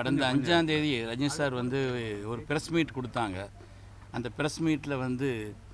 கடந்த அஞ்சாம் தேதி ரஜினி சார் வந்து ஒரு ப்ரெஸ் மீட் கொடுத்தாங்க அந்த ப்ரெஸ் மீட்டில் வந்து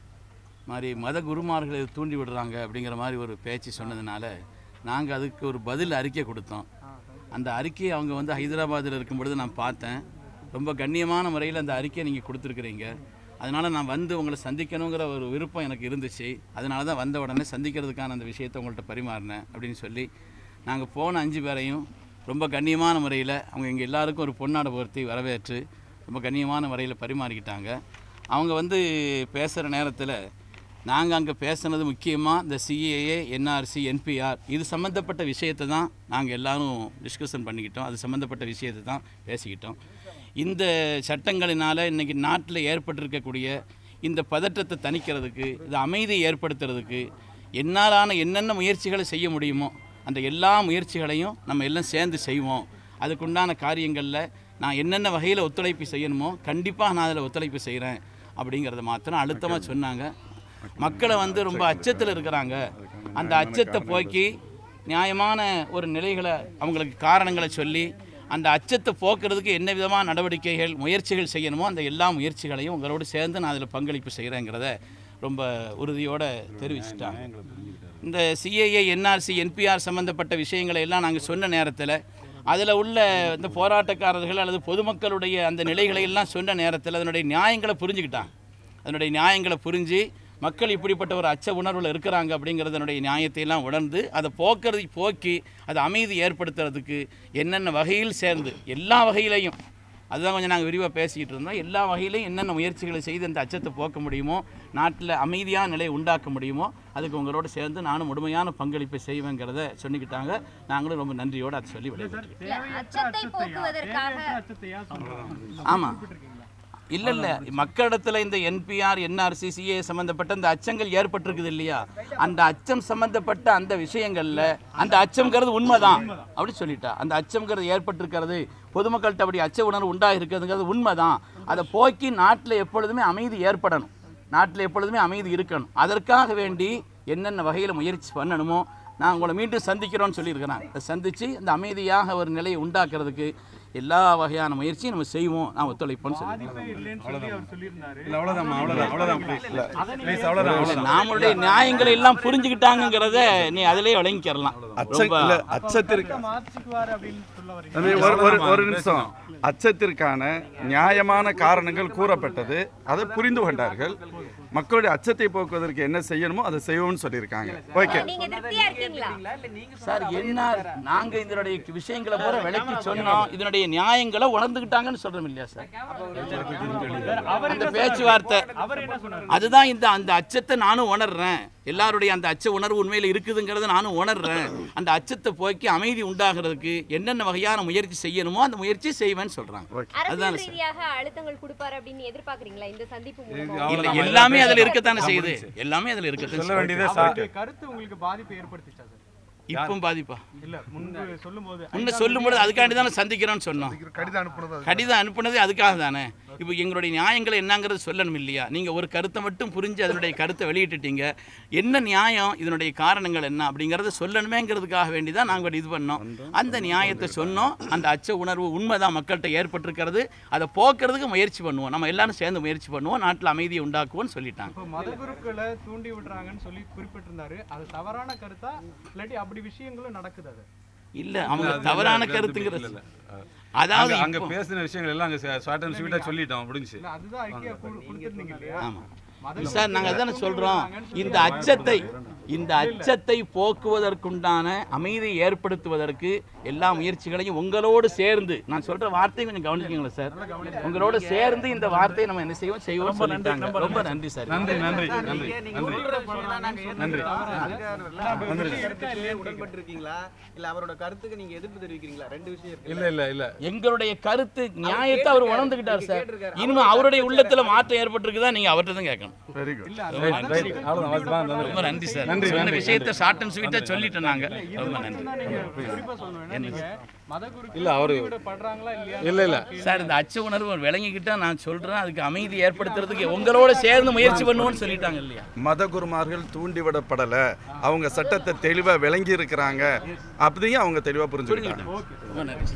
மாதிரி மத குருமார்களை தூண்டி விடுறாங்க அப்படிங்கிற மாதிரி ஒரு பேச்சு சொன்னதுனால நாங்கள் அதுக்கு ஒரு பதில் அறிக்கை கொடுத்தோம் அந்த அறிக்கையை அவங்க வந்து ஹைதராபாத்தில் இருக்கும் பொழுது நான் பார்த்தேன் ரொம்ப கண்ணியமான முறையில் அந்த அறிக்கையை நீங்கள் கொடுத்துருக்குறீங்க அதனால் நான் வந்து உங்களை சந்திக்கணுங்கிற ஒரு விருப்பம் எனக்கு இருந்துச்சு அதனால தான் வந்த உடனே சந்திக்கிறதுக்கான அந்த விஷயத்தை உங்கள்கிட்ட பரிமாறினேன் அப்படின்னு சொல்லி நாங்கள் போன அஞ்சு பேரையும் ரொம்ப கண்ணியமான முறையில் அவங்க எங்கள் எல்லாருக்கும் ஒரு பொன்னாடை பொருத்தி வரவேற்று ரொம்ப கண்ணியமான முறையில் பரிமாறிக்கிட்டாங்க அவங்க வந்து பேசுகிற நேரத்தில் நாங்கள் அங்கே பேசுனது முக்கியமாக இந்த சிஏஏ என்ஆர்சி என்பிஆர் இது சம்மந்தப்பட்ட விஷயத்தை தான் நாங்கள் எல்லாரும் டிஸ்கஷன் பண்ணிக்கிட்டோம் அது சம்மந்தப்பட்ட விஷயத்தை தான் பேசிக்கிட்டோம் இந்த சட்டங்களினால் இன்றைக்கி நாட்டில் ஏற்பட்டிருக்கக்கூடிய இந்த பதற்றத்தை தணிக்கிறதுக்கு இது அமைதியை ஏற்படுத்துறதுக்கு என்னாலான என்னென்ன முயற்சிகளை செய்ய முடியுமோ அந்த எல்லா முயற்சிகளையும் நம்ம எல்லாம் சேர்ந்து செய்வோம் அதுக்குண்டான காரியங்களில் நான் என்னென்ன வகையில் ஒத்துழைப்பு செய்யணுமோ கண்டிப்பாக நான் அதில் ஒத்துழைப்பு செய்கிறேன் அப்படிங்கிறத மாத்திரம் அழுத்தமாக சொன்னாங்க மக்களை வந்து ரொம்ப அச்சத்தில் இருக்கிறாங்க அந்த அச்சத்தை போக்கி நியாயமான ஒரு நிலைகளை அவங்களுக்கு காரணங்களை சொல்லி அந்த அச்சத்தை போக்குறதுக்கு என்ன விதமான நடவடிக்கைகள் முயற்சிகள் செய்யணுமோ அந்த எல்லா முயற்சிகளையும் உங்களோடு சேர்ந்து நான் அதில் பங்களிப்பு செய்கிறேங்கிறத ரொம்ப உறுதியோடு தெரிவிச்சிட்டாங்க இந்த சிஏஏ என்ஆர்சி என்பிஆர் சம்மந்தப்பட்ட விஷயங்களை எல்லாம் நாங்கள் சொன்ன நேரத்தில் அதில் உள்ள இந்த போராட்டக்காரர்கள் அல்லது பொதுமக்களுடைய அந்த நிலைகளை எல்லாம் சொன்ன நேரத்தில் அதனுடைய நியாயங்களை புரிஞ்சுக்கிட்டாங்க அதனுடைய நியாயங்களை புரிஞ்சு மக்கள் இப்படிப்பட்ட ஒரு அச்ச உணர்வில் இருக்கிறாங்க அப்படிங்கிறதனுடைய நியாயத்தை எல்லாம் உணர்ந்து அதை போக்குறது போக்கி அதை அமைதி ஏற்படுத்துறதுக்கு என்னென்ன வகையில் சேர்ந்து எல்லா வகையிலையும் அதுதான் கொஞ்சம் நாங்கள் விரிவாக பேசிக்கிட்டு இருந்தோம் எல்லா வகையிலையும் என்னென்ன முயற்சிகளை செய்து அந்த அச்சத்தை போக்க முடியுமோ நாட்டில் அமைதியான நிலையை உண்டாக்க முடியுமோ அதுக்கு உங்களோட சேர்ந்து நானும் முழுமையான பங்களிப்பை செய்வேங்கிறத சொல்லிக்கிட்டாங்க நாங்களும் ரொம்ப நன்றியோடு அதை சொல்லி விடைபெற்றோம் இல்ல, அச்சத்தை போக்குவதற்காக அச்சத்தையா சொல்றாங்க ஆமாம் இல்லை இல்லை மக்களிடத்தில் இந்த என்பிஆர் என்ஆர்சி சிஏ சம்மந்தப்பட்ட இந்த அச்சங்கள் ஏற்பட்டிருக்குது இல்லையா அந்த அச்சம் சம்மந்தப்பட்ட அந்த விஷயங்களில் அந்த அச்சம்ங்கிறது உண்மைதான் அப்படி சொல்லிட்டா அந்த அச்சம்ங்கிறது ஏற்பட்டிருக்கிறது பொதுமக்கள்கிட்ட அப்படி அச்ச உணர்வு உண்டாக இருக்கிறதுங்கிறது உண்மைதான் அதை போக்கி நாட்டில் எப்பொழுதுமே அமைதி ஏற்படணும் நாட்டில் எப்பொழுதுமே அமைதி இருக்கணும் அதற்காக வேண்டி என்னென்ன வகையில் முயற்சி பண்ணணுமோ நான் உங்களை மீண்டும் சந்திக்கிறோன்னு சொல்லியிருக்கிறேன் அதை சந்தித்து அந்த அமைதியாக ஒரு நிலையை உண்டாக்குறதுக்கு எல்லா வகையான முயற்சியும் நம்ம செய்வோம் நான் ஒத்துழைப்போம்னு சொல்லி பாதிப்பே இல்லைன்னு சொல்லி அவர் சொல்லியிருந்தாரு இல்ல அவ்வளவுதான் அவ்வளவுதான் அவ்வளவுதான் ப்ளீஸ் இல்ல அதை நீங்க ப்ளீஸ் அவ்வளவுதான் அவ்வளவுதான் நம்மளுடைய நியாயங்களை எல்லாம் புரிஞ்சுக்கிட்டாங்கிறத நீ அதிலே விளங்கிக்கிறலாம் அச்சம் ரொம்ப இல்ல அச்சத்திற்கு அச்சத்தை மாத்திக்குவாரு அப்படின்னு சொல்ல வரீங்க தம்பி, ஒரு ஒரு ஒரு நிமிஷம் அச்சத்திற்கான நியாயமான காரணங்கள் கூறப்பட்டது அதை புரிந்து கொண்டார்கள் மக்களுடைய அச்சத்தை போக்குவதற்கு என்ன செய்யணுமோ அதை செய்வோம்னு சொல்லியிருக்காங்க ஓகே நீங்க திருப்தியா இருக்கீங்களா சார் என்ன நாங்க இதனுடைய விஷயங்களை பூரா விளக்கி சொன்னோம் இதனுடைய நியாயங்களை உணர்ந்துக்கிட்டாங்கன்னு சொல்றோம் இல்லையா சார் அவர் அந்த என்ன பேச்சுவார்த்தை அவர் என்ன சொன்னாரு அதுதான் இந்த அந்த அச்சத்தை நானும் உணர்றேன் எல்லாருடைய அந்த அச்ச உணர்வு உண்மையில் இருக்குதுங்கிறத நானும் உணர்றேன் அந்த அச்சத்தை போக்கி அமைதி உண்டாகிறதுக்கு என்னென்ன வகையான முயற்சி செய்யணுமோ அந்த முயற்சி செய்வேன்னு சொல்றாங்க அதுதான் அரசியல் ரீதியாக அழுத்தங்கள் கொடுப்பாரு அப்படின்னு எதிர்பார்க்கறீங்களா இந்த சந்திப்பு மூலமா இல்ல எல்லாமே அதுல இருக்கத்தானே செய்யுது எல்லாமே அதுல இருக்கத்தான் சொல்ல செய்யுது. வேண்டியதே அவருடைய கருத்து உங்களுக்கு பாதிப்பை ஏற்படுத்திச்சா சார் இப்பவும் பாதிப்பா இல்ல முன்பு சொல்லும்போது முன்ன சொல்லும்போது அதுக்காண்டி தானே சந்திக்கிறோம்னு சொன்னோம் கடிதம் அனுப்புனது கடிதம் அனுப்புனதே அதுக்காக தானே இப்போ எங்களுடைய நியாயங்களை என்னங்கிறது சொல்லணும் இல்லையா நீங்கள் ஒரு கருத்தை மட்டும் புரிஞ்சு அதனுடைய கருத்தை வெளியிட்டுட்டீங்க என்ன நியாயம் இதனுடைய காரணங்கள் என்ன அப்படிங்கிறத சொல்லணுமேங்கிறதுக்காக வேண்டி தான் நாங்கள் இது பண்ணோம் அந்த நியாயத்தை சொன்னோம் அந்த அச்ச உணர்வு உண்மைதான் மக்கள்கிட்ட ஏற்பட்டிருக்கிறது அதை போக்குறதுக்கு முயற்சி பண்ணுவோம் நம்ம எல்லாரும் சேர்ந்து முயற்சி பண்ணுவோம் நாட்டில் அமைதியை உண்டாக்குவோம்னு சொல்லிட்டாங்க இப்போ மதகுருக்களை தூண்டி விடுறாங்கன்னு சொல்லி குறிப்பிட்டிருந்தாரு அது தவறான கருத்தா இல்லாட்டி அப்படி விஷயங்களும் நடக்குது அது இல்லை அவங்க தவறான கருத்துங்கிறது அதாவது அங்க- அங்க இப்போ- பேசின விஷயங்கள் எல்லாம் அங்க ஷார்ட் அண்ட் ஸ்வீட்டா சொல்லிட்டோம் முடிஞ்சு இல்ல அதுதான் ஐக்கியா கொடுத்திருந்தீங்க இல்லையா ஆமா. மத சார் நாங்கள் அதானே சொல்கிறோம் இந்த அச்சத்தை இந்த அச்சத்தை போக்குவதற்குண்டான அமைதியை ஏற்படுத்துவதற்கு எல்லா முயற்சிகளையும் உங்களோடு சேர்ந்து நான் சொல்ற வார்த்தையை கொஞ்சம் கவனிச்சிக்கங்களேன் சார் உங்களோட சேர்ந்து இந்த வார்த்தையை நம்ம என்ன செய்வோம் செய்வோம் சொல்லிட்டாங்க ரொம்ப நன்றி சார் நன்றி நன்றி நன்றி நன்றி நன்றி உடன்பட்டிருக்கீங்களா இல்ல அவரோட கருத்துக்கு நீங்க எதிர்ப்பு தெரிவிக்கிறீங்களா ரெண்டு விஷயம் இருக்கு இல்ல இல்ல இல்ல எங்களுடைய கருத்து நியாயத்தை அவர் உணர்ந்துகிட்டார் சார் இனிமே அவருடைய உள்ளத்துல மாற்றம் ஏற்பட்டிருக்குதா நீங்க அவர்கிட்ட தான் கேட்கணும் வெரி குட் இல்ல அது ரைட் ரைட் அவ்வளவுதான் வாசிப்பா ரொம்ப நன்றி சார் நன்றி, சொன்ன நன்றி, விஷயத்தை ஷார்ட் அண்ட் ஸ்வீட்டா சொல்லிட்டோம் நாங்க ரொம்ப நன்றி மட்டும்தான் நீங்க குறிப்பா சொல்லணும் ஏன்னா நீங்க மதகுருக்கள் இல்ல, அவரு- படுறாங்களா இல்லையா இல்ல இல்ல சார் இந்த அச்ச உணர்வு விளங்கிக்கிட்டா நான் சொல்றேன் அதுக்கு அமைதி ஏற்படுத்துறதுக்கு உங்களோட சேர்ந்து முயற்சி பண்ணுவோம்னு சொல்லிட்டாங்க இல்லையா மதகுருமார்கள் தூண்டிவிடப்படல அவங்க சட்டத்தை தெளிவா விளங்கி இருக்கிறாங்க அப்படியும் அவங்க தெளிவா புரிஞ்சுக்கிட்டாங்க ரொம்ப நன்றி